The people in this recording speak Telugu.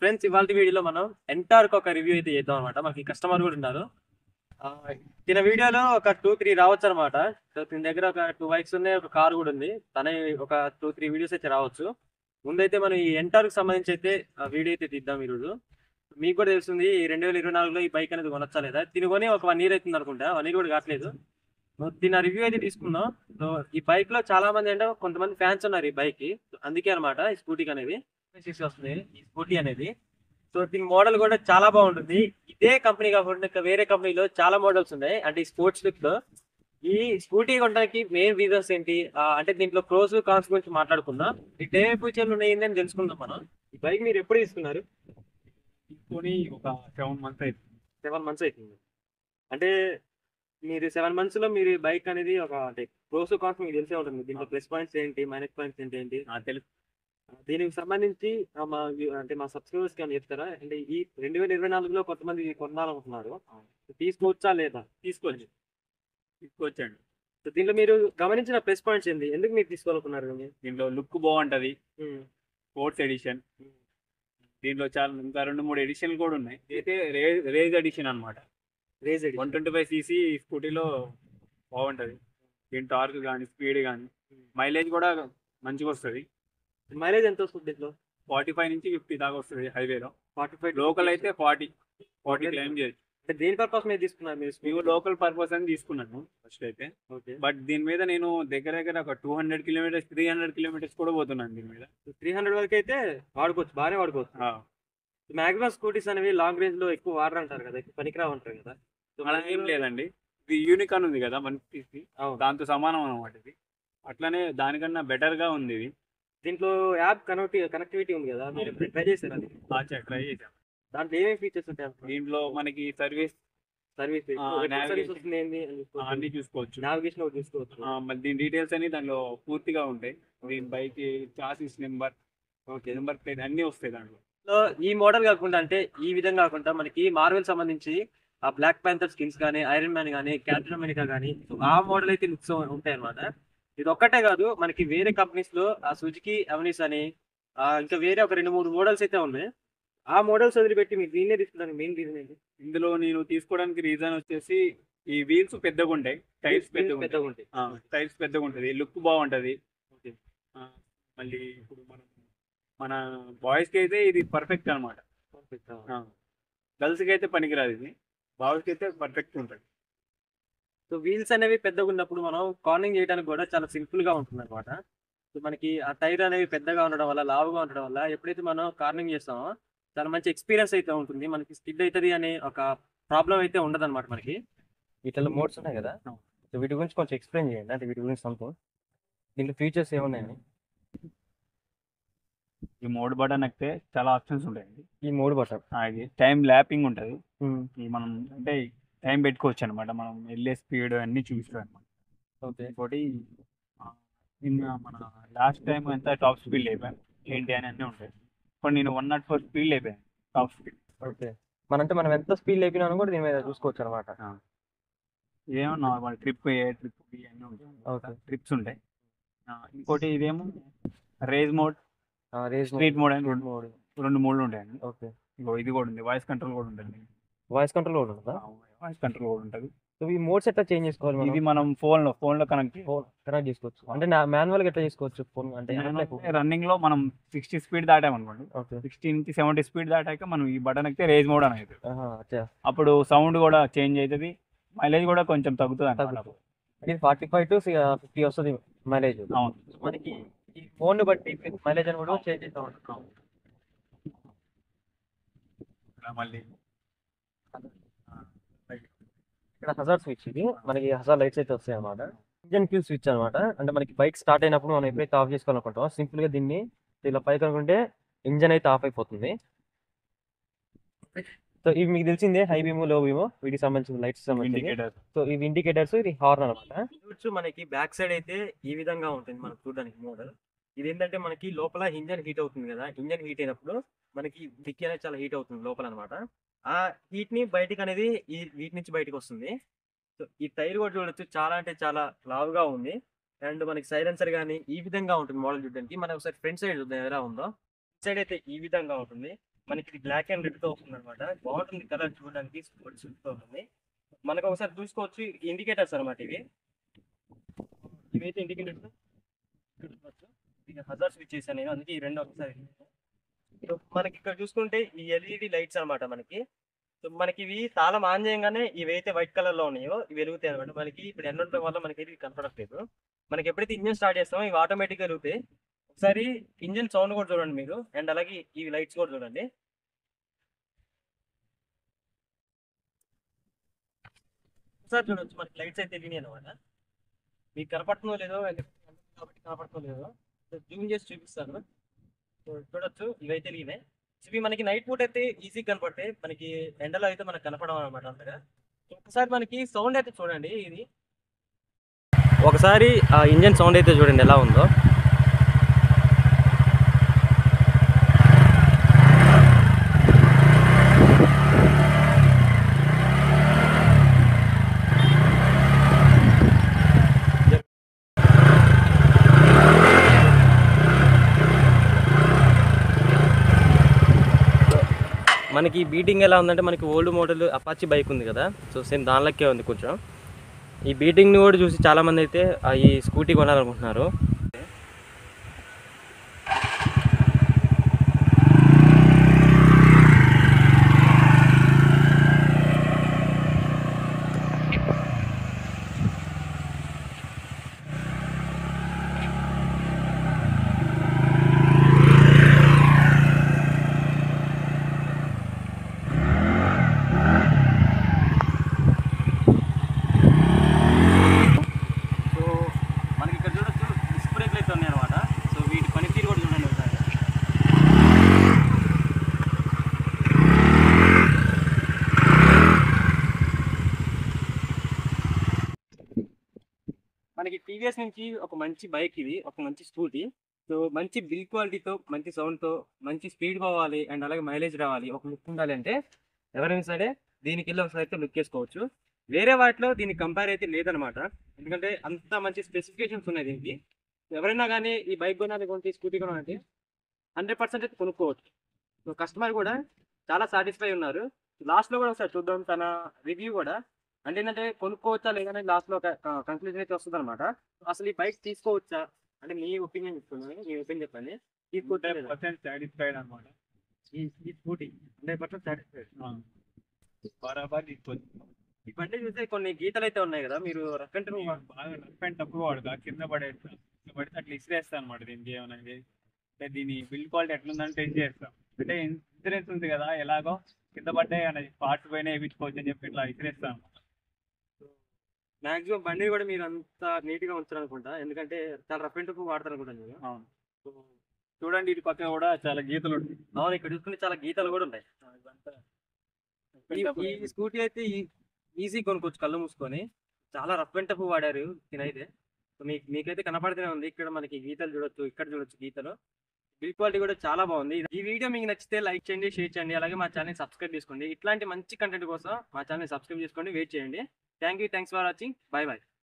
ఫ్రెండ్స్ ఇవాళ వీడియోలో మనం ఎంటార్క్ ఒక రివ్యూ అయితే చేద్దాం అనమాట మనకి కస్టమర్ కూడా ఉన్నారు ఆ, తిన వీడియోలో ఒక టూ త్రీ రావచ్చు అనమాట సో తిన దగ్గర ఒక టూ బైక్స్ ఉన్నాయి ఒక కార్ కూడా ఉంది తన ఒక టూ త్రీ వీడియోస్ అయితే రావచ్చు ముందైతే మనం ఈ ఎంటార్క్ సంబంధించి అయితే వీడియో అయితే తీద్దాం ఈరోజు మీకు కూడా తెలుస్తుంది ఈ రెండు వేల ఇరవై నాలుగులో ఈ బైక్ అనేది కొనొచ్చా లేదా తిని కొని ఒక వన్ ఇయర్ అవుతుంది అనుకుంటా వన్ ఇయర్ కూడా కావట్లేదు సో దీని రివ్యూ అయితే తీసుకుందాం సో ఈ బైక్ లో చాలా మంది అంటే కొంతమంది ఫ్యాన్స్ ఉన్నారు ఈ బైక్ కి సో అందుకే అనమాట ఈ స్కూటీకి అనేది సిక్స్ వస్తుంది ఈ స్కూటీ అనేది సో దీని మోడల్ కూడా చాలా బాగుంటుంది ఇదే కంపెనీ కాకుండా ఇంకా వేరే కంపెనీలో చాలా మోడల్స్ ఉన్నాయి అంటే ఈ స్పోర్ట్స్ లుక్ లో ఈ స్కూటీ కొనడానికి మెయిన్ రీజన్స్ ఏంటి ఆ, అంటే దీంట్లో ప్రోస్ కాన్స్ గురించి మాట్లాడుకుందాం ఈ డే ఫ్యూచర్ ఉన్నాయి అని తెలుసుకుందాం మనం ఈ బైక్ మీరు ఎప్పుడు తీసుకున్నారు తీసుకొని ఒక సెవెన్ మంత్స్ అవుతుంది సెవెన్ మంత్స్ అవుతుంది అంటే మీరు సెవెన్ మంత్స్ లో మీరు బైక్ అనేది ఒక అంటే ప్రోస్ కాన్స్ మీకు తెలిసే ఉంటుంది దీంట్లో ప్లస్ పాయింట్స్ ఏంటి మైనస్ పాయింట్స్ ఏంటి ఏంటి నాకు తెలుసు దీనికి సంబంధించి ఆ, మా వ్యూ- అంటే మా సబ్స్క్రైబర్స్ కానీ చెప్తారా అంటే ఈ రెండు వేల ఇరవై నాలుగులో కొంతమంది ఇది కొనాలనుకుంటున్నారు తీసుకోవచ్చా లేదా తీసుకోవచ్చు తీసుకొచ్చాడు సో దీంట్లో మీరు గమనించిన ప్లస్ పాయింట్స్ ఏంటి ఎందుకు మీరు తీసుకోవాలనుకున్నారు దీన్ని? దీంట్లో లుక్ బాగుంటది ఉమ్, స్పోర్ట్స్ ఎడిషన్ ఉమ్, దీంట్లో చాలా ఇంకా రెండు మూడు ఎడిషన్లు కూడా ఉన్నాయి అయితే రేజ్ రేజ్ ఎడిషన్ అనమాట race edition. One twenty five cc స్కూటీలో బాగుంటది దీని టార్క్ కానీ స్పీడ్ కానీ మైలేజ్ కూడా మంచిగా వస్తుంది మైలేజ్ ఎంత వస్తుంది దీంట్లో ఫార్టీ ఫైవ్ నుంచి ఫిఫ్టీ దాకా వస్తుంది హైవేలో ఫార్టీ ఫైవ్ లోకల్ అయితే ఫార్టీ ఫార్టీ క్లైమ్ చేయొచ్చు అంటే దేని పర్పస్ మీద తీసుకున్నారు మీరు మేము లోకల్ పర్పస్ అని తీసుకున్నాను ఫస్ట్ అయితే ఓకే బట్ దీని మీద నేను దగ్గర దగ్గర ఒక two hundred kilometres three hundred kilometres కూడా పోతున్నాను దీని మీద త్రీ హండ్రెడ్ వరకు అయితే వాడుకోవచ్చు బాగానే వాడుకోవచ్చు ఆ, మాక్సిమం స్కూటీస్ అనేవి లాంగ్ రేంజ్ లో ఎక్కువ వాడరు అంటారు కదా ఎక్కువ పనికిరావు అంటారు కదా సో అలా ఏం లేదండి ఇది యూనిక్ అని ఉంది కదా వన్ పీస్ అవును. దాంతో సమానం అనమాట ఇది అట్లనే దానికన్నా బెటర్ గా ఉంది ఇది దీంట్లో యాప్ కనెక్టి కనెక్టివిటీ ఉంది కదా మీరు ట్రై చేశారు అది ట్రై చేసాం దాంట్లో ఏమేమి ఫీచర్స్ ఉంటాయి దీంట్లో మనకి సర్వీస్ సర్వీస్ ఆ, navigation. సర్వీస్ వస్తుంది ఏంది అన్ని చూసుకోవచ్చు నావిగేషన్ ఒకటి చూసుకోవచ్చు ఆ, మళ్ళీ దీని డీటెయిల్స్ అన్ని దానిలో పూర్తిగా ఉంటాయి దీని bike chassis number okay number plate అన్ని వస్తాయి దాంట్లో సో ఈ మోడల్ కాకుండా అంటే ఈ విధంగా కాకుండా మనకి మార్వెల్ సంబంధించి ఆ బ్లాక్ ప్యాంథర్ స్కిన్స్ కానీ ఐరన్ మ్యాన్ కానీ క్యాప్టన్ అమెరికా కానీ ఆ మోడల్ అయితే లుక్స్ ఉంటాయి అనమాట ఇది ఒక్కటే కాదు మనకి వేరే కంపెనీస్ లో ఆ సుజుకి అవనీస్ అని ఆ ఇంకా వేరే ఒక రెండు మూడు మోడల్స్ అయితే ఉన్నాయి ఆ మోడల్స్ వదిలిపెట్టి మీరు దీన్నే తీసుకోవడానికి మెయిన్ రీజన్ ఏంటి ఇందులో నేను తీసుకోవడానికి రీజన్ వచ్చేసి ఈ వీల్స్ పెద్దగా ఉంటాయి టైర్స్ పెద్దగా ఉంటాయి పెద్దగా ఉంటాయి టైర్స్ పెద్దగా ఉంటుంది లుక్ బాగుంటది Okay. ఆ, మళ్ళీ ఇప్పుడు మనం మన బాయ్స్ కి అయితే ఇది పర్ఫెక్ట్ అనమాట Perfect. ఆ. గర్ల్స్ కి అయితే పనికిరాదు ఇది బాయ్స్ కి అయితే పర్ఫెక్ట్ ఉంటుంది సో వీల్స్ అనేవి పెద్దగా ఉన్నప్పుడు మనం కార్నింగ్ చేయడానికి కూడా చాలా సింపుల్ గా ఉంటుంది అనమాట సో మనకి ఆ టైర్ అనేవి పెద్దగా ఉండడం వల్ల లావుగా ఉండడం వల్ల ఎప్పుడైతే మనం కార్నింగ్ చేస్తామో చాలా మంచి ఎక్స్పీరియన్స్ అయితే ఉంటుంది మనకి స్కిడ్ అవుతుంది అనే ఒక ప్రాబ్లం అయితే ఉండదు అనమాట మనకి వీటిలో మోడ్స్ ఉన్నాయి కదా సో వీటి గురించి కొంచెం ఎక్స్ప్లెయిన్ చేయండి అంటే వీటి గురించి సంథింగ్ దీంట్లో ఫీచర్స్ ఏమున్నాయని ఈ మోడ్ బటన్ ఎక్కితే చాలా ఆప్షన్స్ ఉంటాయండి ఈ మూడు బటన్ ఆ, ఇది టైం ల్యాపింగ్ ఉంటుంది ఈ మనం అంటే టైం పెట్టుకోవచ్చు అనమాట మనం వెళ్ళే స్పీడ్ అన్ని చూసుకోవాలి అనమాట ఓకే ఇంకోటి ఆ, నిన్న మన లాస్ట్ టైం ఎంత టాప్ స్పీడ్ లేపాను ఏంటి అని అన్నీ ఉంటాయి ఇప్పుడు నేను వన్ నాట్ ఫోర్ స్పీడ్ లేపాను టాప్ స్పీడ్ ఓకే మనంటే మనం ఎంత స్పీడ్ లేపినా కూడా దీని మీద చూసుకోవచ్చు అనమాట ఇదేమో normal trip A trip B అన్నీ Okay. ఉంటాయి ట్రిప్స్ ఉంటాయి ఆ, ఇంకోటి ఇదేమో race mode race street mode అని రెండు మోడ్ రెండు మోడ్లు ఉంటాయండి ఓకే ఇంకో ఇది కూడా ఉంది వాయిస్ కంట్రోల్ కూడా ఉంటుంది వాయిస్ కంట్రోల్ కూడా ఉంటుందా వాయిస్ కంట్రోల్ కూడా ఉంటుంది సో ఈ మోడ్స్ ఎట్లా చేంజ్ చేసుకోవాలి మనం ఇది మనం ఫోన్ లో ఫోన్ లో కనెక్ట్ ఫోన్ కనెక్ట్ చేసుకోవచ్చు అంటే మాన్యువల్ గా ఎట్లా చేసుకోవచ్చు ఫోన్ అంటే రన్నింగ్ లో మనం సిక్స్టీ స్పీడ్ దాటామనుకోండి ఓకే సిక్స్టీ నుంచి సెవెంటీ స్పీడ్ దాటాక మనం ఈ బటన్ ఎక్కితే రేజ్ మోడ్ అనేది అచ్చా అప్పుడు సౌండ్ కూడా చేంజ్ అవుతుంది మైలేజ్ కూడా కొంచెం తగ్గుతుంది అన్నమాట తగ్గుతుంది. ఇది ఫార్టీ ఫైవ్ టు ఫిఫ్టీ వస్తుంది మైలేజ్ అవును మనకి ఈ ఫోన్ బట్టి మైలేజ్ అని కూడా చేంజ్ అవుతా ఉంటుంది ఇక్కడ మళ్ళీ ఇక్కడ హజార్ స్విచ్ ఇది మనకి హజార్ లైట్స్ అయితే వస్తాయి అనమాట ఇంజన్ క్యూ స్విచ్ అనమాట అంటే మనకి బైక్ స్టార్ట్ అయినప్పుడు మనం ఎప్పుడైతే ఆఫ్ చేసుకోవాలనుకుంటామో సింపుల్ గా దీన్ని ఇలా పైకి అనుకుంటే ఇంజన్ అయితే ఆఫ్ అయిపోతుంది సో ఇవి మీకు తెలిసిందే హై బీమ్ లో బీమ్ వీటికి సంబంధించిన లైట్స్ సంబంధించి ఇండికేటర్ సో ఇవి ఇండికేటర్స్ ఇది హార్న్ అనమాట చూడొచ్చు మనకి బ్యాక్ సైడ్ అయితే ఈ విధంగా ఉంటుంది మనకు చూడడానికి మోడల్ ఇది ఏంటంటే మనకి లోపల ఇంజన్ హీట్ అవుతుంది కదా ఇంజన్ హీట్ అయినప్పుడు మనకి డిక్కీ అనేది చాలా హీట్ అవుతుంది లోపల అనమాట ఆ హీట్ ని బయటికి అనేది ఈ వీటి నుంచి బయటకు వస్తుంది సో ఈ టైర్ కూడా చూడొచ్చు చాలా అంటే చాలా లావుగా ఉంది అండ్ మనకి సైలెన్సర్ కానీ ఈ విధంగా ఉంటుంది మోడల్ చూడడానికి మనం ఒకసారి ఫ్రంట్ సైడ్ చూద్దాం ఎలా ఉందో సైడ్ అయితే ఈ విధంగా ఉంటుంది మనకి ఇది బ్లాక్ అండ్ రెడ్ తో వస్తుంది అనమాట బాగుంటుంది కలర్ చూడడానికి స్పోర్ట్స్ తో ఉంటుంది మనకు ఒకసారి చూసుకోవచ్చు ఇండికేటర్స్ అనమాట ఇవి ఇవైతే ఇండికేటర్స్ ఇక్కడ చూడొచ్చు ఇక హజార్ స్విచ్ చేశాను నేను అందుకే ఈ రెండు ఒకసారి సో మనకి ఇక్కడ చూసుకుంటే ఈ ఎల్ఈడి లైట్స్ అన్నమాట మనకి సో మనకి ఇవి తాళం ఆన్ చేయగానే ఇవైతే వైట్ కలర్ లో ఉన్నాయో ఇవి వెలుగుతాయి అనమాట మనకి ఇప్పుడు ఎండ ఉండడం వల్ల మనకి ఇది కనపడట్లేదు మనకి ఎప్పుడైతే ఇంజన్ స్టార్ట్ చేస్తామో ఇవి ఆటోమేటిక్ గా వెలుగుతాయి ఒకసారి ఇంజన్ సౌండ్ కూడా చూడండి మీరు అండ్ అలాగే ఈ లైట్స్ కూడా చూడండి ఒకసారి చూడొచ్చు మనకి లైట్స్ అయితే వెలిగినాయి అనమాట మీకు కనపడుతుందో లేదో ఎందుకంటే ఎండ ఉంది కాబట్టి కనపడుతుందో లేదో జూమ్ చేసి చూపిస్తాను సో చూడొచ్చు ఇవైతే వెలిగినాయి సో ఇవి మనకి నైట్ పూట అయితే ఈజీగా కనపడతాయి మనకి ఎండలో అయితే మనకు కనపడవు అనమాట అంతగా సో ఒకసారి మనకి సౌండ్ అయితే చూడండి ఇది ఒకసారి ఆ ఇంజన్ సౌండ్ అయితే చూడండి ఎలా ఉందో మనకి బీటింగ్ ఎలా ఉందంటే మనకి ఓల్డ్ మోడల్ అపాచీ బైక్ ఉంది కదా సో సేమ్ దానిలకే ఉంది కొంచెం ఈ బీటింగ్ని కూడా చూసి చాలామంది అయితే ఆ ఈ స్కూటీ కొనాలనుకుంటున్నారు సో మనకి ఇక్కడ చూడొచ్చు డిస్క్ బ్రేక్లు అయితే ఉన్నాయి అనమాట సో వీటి పనితీరు కూడా చూడండి ఒకసారి మనకి టీవీఎస్ నుంచి ఒక మంచి బైక్ ఇది ఒక మంచి స్కూటీ సో మంచి బిల్ క్వాలిటీతో మంచి సౌండ్తో మంచి స్పీడ్ పోవాలి అండ్ అలాగే మైలేజ్ రావాలి ఒక లుక్ ఉండాలి అంటే ఎవరైనా సరే దీనికి వెళ్ళి ఒకసారి అయితే లుక్ వేసుకోవచ్చు వేరే వాటిలో దీనికి కంపేర్ అయితే లేదనమాట ఎందుకంటే అంత మంచి స్పెసిఫికేషన్స్ ఉన్నాయి దీనికి ఎవరైనా కానీ ఈ బైక్ కొనాలి కొంటే స్కూటీ కొనాలంటే హండ్రెడ్ పర్సెంట్ అయితే కొనుక్కోవచ్చు సో కస్టమర్ కూడా చాలా సాటిస్ఫై ఉన్నారు లాస్ట్లో కూడా ఒకసారి చూద్దాం తన రివ్యూ కూడా అంటే ఏంటంటే కొనుక్కోవచ్చా లేదని లాస్ట్లో ఒక కంక్లూజన్ అయితే వస్తుంది అనమాట అసలు ఈ బైక్ తీసుకోవచ్చా అంటే మీ ఒపీనియన్ చెప్తున్నాను మీ ఒపీనియన్ చెప్పండి తీసుకోవచ్చా లేదా? పర్సెంట్ సాటిస్ఫైడ్ అనమాట ఈ ఈ స్కూటీ హండ్రెడ్ పర్సెంట్ సాటిస్ఫైడ్ బరాబర్ తీసుకోవచ్చు ఈ బండి చూస్తే కొన్ని గీతలు అయితే ఉన్నాయి కదా మీరు రఫ్ అండ్ బాగా రఫ్ అండ్ తక్కువ వాడుగా కింద పడేస్తా కింద పడితే అట్లా ఇసిరేస్తా అనమాట దీనికి ఏమైనా ఇది. అంటే దీని బిల్డ్ క్వాలిటీ ఎట్లుందని టెస్ట్ చేస్తాం అంటే ఇన్సూరెన్స్ ఉంది కదా ఎలాగో కింద పడ్డే పార్ట్స్ పైన వేయించుకోవచ్చు అని చెప్పి ఇట్లా ఇసిరేస్తాను మాక్సిమం బండి కూడా మీరు అంత నీట్ గా ఉంచారు అనుకుంటా ఎందుకంటే చాలా రఫ్ అండ్ టఫ్ వాడతారు అనుకుంటాను నేను అవును సో, చూడండి ఇటు పక్క కూడా చాలా గీతలు ఉంటాయి అవును ఇక్కడ చూసుకుంటే చాలా గీతలు కూడా ఉంటాయి ఇదంతా ఈ- ఈ స్కూటీ అయితే ఈజీ కొనుక్కోవచ్చు కళ్ళు మూసుకొని చాలా రఫ్ అండ్ టఫ్ వాడారు దీనైతే సో మీకు మీకైతే కనపడుతూనే ఉంది ఇక్కడ మనకి గీతలు చూడొచ్చు ఇక్కడ చూడొచ్చు గీతలు బిల్ క్వాలిటీ కూడా చాలా బాగుంది ఈ వీడియో మీకు నచ్చితే లైక్ చేయండి షేర్ చేయండి అలాగే మా ఛానల్ సబ్స్క్రైబ్ చేసుకోండి ఇట్లాంటి మంచి కంటెంట్ కోసం మా ఛానల్ సబ్స్క్రైబ్ చేసుకోండి వెయిట్ చేయండి thank you thanks for watching bye bye